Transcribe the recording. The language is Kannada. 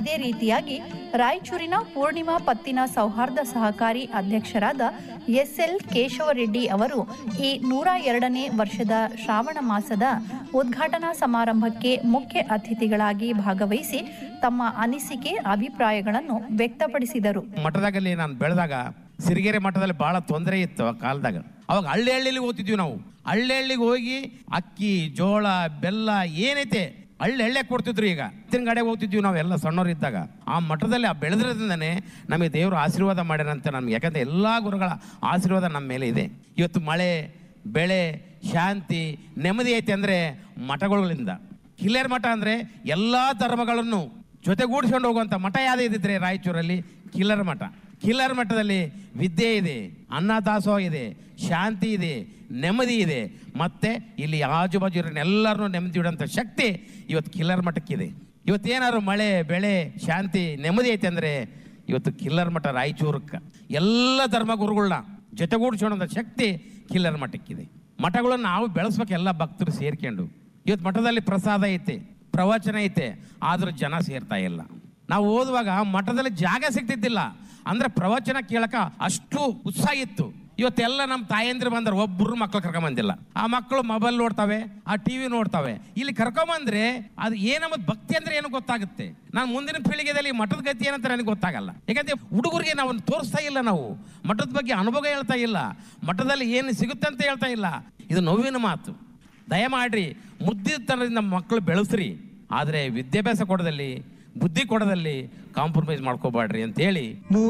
ಅದೇ ರೀತಿಯಾಗಿ ರಾಯಚೂರಿನ ಪೂರ್ಣಿಮಾ ಪತ್ತಿನ ಸೌಹಾರ್ದ ಸಹಕಾರಿ ಅಧ್ಯಕ್ಷರಾದ ಎಸ್ಎಲ್ ಕೇಶವರೆಡ್ಡಿ ಅವರು ಈ ನೂರ ಎರಡನೇ ವರ್ಷದ ಶ್ರಾವಣ ಮಾಸದ ಉದ್ಘಾಟನಾ ಸಮಾರಂಭಕ್ಕೆ ಮುಖ್ಯ ಅತಿಥಿಗಳಾಗಿ ಭಾಗವಹಿಸಿ ತಮ್ಮ ಅನಿಸಿಕೆ ಅಭಿಪ್ರಾಯಗಳನ್ನು ವ್ಯಕ್ತಪಡಿಸಿದರು ಮಠದಾಗಲ್ಲಿ ನಾನು ಬೆಳೆದಾಗ ಸಿರಿಗೆರೆ ಮಠದಲ್ಲಿ ಬಹಳ ತೊಂದರೆ ಇತ್ತು ಆ ಕಾಲದಾಗ ಅವಾಗ ಹಳ್ಳಿ ಹಳ್ಳಿಲಿ ಓದ್ತಿದ್ವಿ ನಾವು ಹಳ್ಳಿ ಹಳ್ಳಿಗೆ ಹೋಗಿ ಅಕ್ಕಿ ಜೋಳ ಬೆಲ್ಲ ಏನೈತೆ ಹಳ್ಳಿ ಹಳ್ಳಿ ಕೊಡ್ತಿದ್ರು ಈಗ ಇತ್ತಿನ ಕಡೆ ಹೋಗ್ತಿದ್ವಿ ನಾವೆಲ್ಲ ಸಣ್ಣವ್ರು ಇದ್ದಾಗ ಆ ಮಠದಲ್ಲಿ ಆ ಬೆಳೆದ್ರದಿಂದನೇ ನಮಗೆ ದೇವರು ಆಶೀರ್ವಾದ ಮಾಡ್ಯಾರಂತೆ ನಮ್ಗೆ ಯಾಕಂದ್ರೆ ಎಲ್ಲ ಗುರುಗಳ ಆಶೀರ್ವಾದ ನಮ್ಮ ಮೇಲೆ ಇದೆ ಇವತ್ತು ಮಳೆ ಬೆಳೆ ಶಾಂತಿ ನೆಮ್ಮದಿ ಐತೆ ಅಂದರೆ ಮಠಗಳಿಂದ ಕಿಲ್ಲೇರ್ ಮಠ ಅಂದರೆ ಎಲ್ಲ ಧರ್ಮಗಳನ್ನು ಜೊತೆಗೂಡಿಸ್ಕೊಂಡು ಹೋಗುವಂಥ ಮಠ ಯಾವುದೇ ಇದ್ದಿದ್ರೆ ರಾಯಚೂರಲ್ಲಿ ಕಿಲ್ಲರ್ ಮಠ ಕಿಲ್ಲರ್ ಮಠದಲ್ಲಿ ವಿದ್ಯೆ ಇದೆ ಅನ್ನದಾಸೋಹ ಇದೆ ಶಾಂತಿ ಇದೆ ನೆಮ್ಮದಿ ಇದೆ ಮತ್ತೆ ಇಲ್ಲಿ ಆಜುಬಾಜು ಎಲ್ಲರನ್ನೂ ನೆಮ್ಮದಿ ಇಡುವಂಥ ಶಕ್ತಿ ಇವತ್ತು ಕಿಲ್ಲರ್ ಮಠಕ್ಕಿದೆ ಇವತ್ತೇನಾದ್ರು ಮಳೆ ಬೆಳೆ ಶಾಂತಿ ನೆಮ್ಮದಿ ಐತೆ ಅಂದರೆ ಇವತ್ತು ಕಿಲ್ಲರ್ ಮಠ ರಾಯಚೂರಕ್ಕೆ ಎಲ್ಲ ಧರ್ಮಗುರುಗಳನ್ನ ಜೊತೆಗೂಡಿಸೋಣಂಥ ಶಕ್ತಿ ಕಿಲ್ಲರ್ ಮಠಕ್ಕಿದೆ ಮಠಗಳನ್ನು ನಾವು ಬೆಳೆಸ್ಬೇಕು ಎಲ್ಲ ಭಕ್ತರು ಸೇರ್ಕೊಂಡು ಇವತ್ತು ಮಠದಲ್ಲಿ ಪ್ರಸಾದ ಐತೆ ಪ್ರವಚನ ಐತೆ ಆದರೂ ಜನ ಸೇರ್ತಾ ಇಲ್ಲ ನಾವು ಓದುವಾಗ ಮಠದಲ್ಲಿ ಜಾಗ ಸಿಗ್ತಿದ್ದಿಲ್ಲ ಅಂದ್ರೆ ಪ್ರವಚನ ಕೇಳಕ ಅಷ್ಟು ಉತ್ಸಾಹ ಇತ್ತು ಇವತ್ತೆಲ್ಲ ನಮ್ಮ ತಾಯಂದ್ರು ಬಂದ್ರೆ ಒಬ್ಬರು ಮಕ್ಳು ಕರ್ಕೊಂಬಂದಿಲ್ಲ ಆ ಮಕ್ಕಳು ಮೊಬೈಲ್ ನೋಡ್ತಾವೆ ಆ ಟಿವಿ ನೋಡ್ತಾವೆ ಇಲ್ಲಿ ಕರ್ಕೊಂಬಂದ್ರೆ ಅದು ಏನಮ್ಮದ್ ಭಕ್ತಿ ಅಂದ್ರೆ ಏನು ಗೊತ್ತಾಗುತ್ತೆ ನಾನು ಮುಂದಿನ ಪೀಳಿಗೆದಲ್ಲಿ ಮಠದ ಗತಿ ಏನಂತ ನನಗೆ ಗೊತ್ತಾಗಲ್ಲ ಯಾಕಂದ್ರೆ ಹುಡುಗರಿಗೆ ನಾವು ತೋರಿಸ್ತಾ ಇಲ್ಲ ನಾವು ಮಠದ ಬಗ್ಗೆ ಅನುಭವ ಹೇಳ್ತಾ ಇಲ್ಲ ಮಠದಲ್ಲಿ ಏನು ಸಿಗುತ್ತೆ ಅಂತ ಹೇಳ್ತಾ ಇಲ್ಲ ಇದು ನೋವಿನ ಮಾತು ದಯಮಾಡ್ರಿ ಮುದ್ದಿತನದಿಂದ ಮಕ್ಕಳು ಬೆಳೆಸ್ರಿ ಆದರೆ ವಿದ್ಯಾಭ್ಯಾಸ ಕೊಡದಲ್ಲಿ ಬುದ್ಧಿ ಕೊಡದಲ್ಲಿ ಕಾಂಪ್ರಮೈಸ್ ಮಾಡ್ಕೋಬೇಡ್ರಿ ಅಂತೇಳಿ